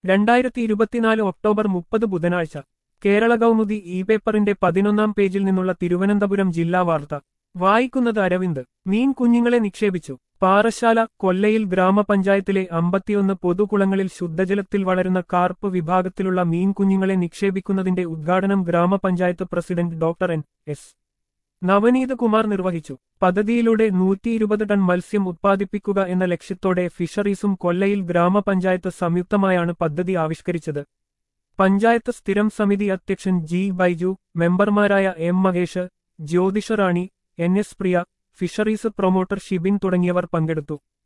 രണ്ടായിരത്തി ഇരുപത്തിനാല് ഒക്ടോബർ മുപ്പത് ബുധനാഴ്ച കേരള കൗമുദി ഇ പേപ്പറിന്റെ പതിനൊന്നാം പേജിൽ നിന്നുള്ള തിരുവനന്തപുരം ജില്ലാ വാർത്ത വായിക്കുന്നത് അരവിന്ദ് മീൻ കുഞ്ഞുങ്ങളെ നിക്ഷേപിച്ചു പാറശാല കൊല്ലയിൽ ഗ്രാമപഞ്ചായത്തിലെ അമ്പത്തിയൊന്ന് പൊതുകുളങ്ങളിൽ ശുദ്ധജലത്തിൽ വളരുന്ന കാർപ്പ് വിഭാഗത്തിലുള്ള മീൻ കുഞ്ഞുങ്ങളെ നിക്ഷേപിക്കുന്നതിന്റെ ഉദ്ഘാടനം ഗ്രാമപഞ്ചായത്ത് president doctor N S Navaneeth Kumar നിർവഹിച്ചു പദ്ധതിയിലൂടെ നൂറ്റി ഇരുപത് ടൺ മത്സ്യം ഉത്പാദിപ്പിക്കുക എന്ന ലക്ഷ്യത്തോടെ ഫിഷറീസും കൊല്ലയിൽ ഗ്രാമപഞ്ചായത്ത് സംയുക്തമായാണ് പദ്ധതി ആവിഷ്കരിച്ചത് പഞ്ചായത്ത് സ്ഥിരം സമിതി അധ്യക്ഷൻ ജി ബൈജു മെമ്പർമാരായ M Mahesh Jyothisha Rani N S Priya fisheries promoter Shibin തുടങ്ങിയവർ പങ്കെടുത്തു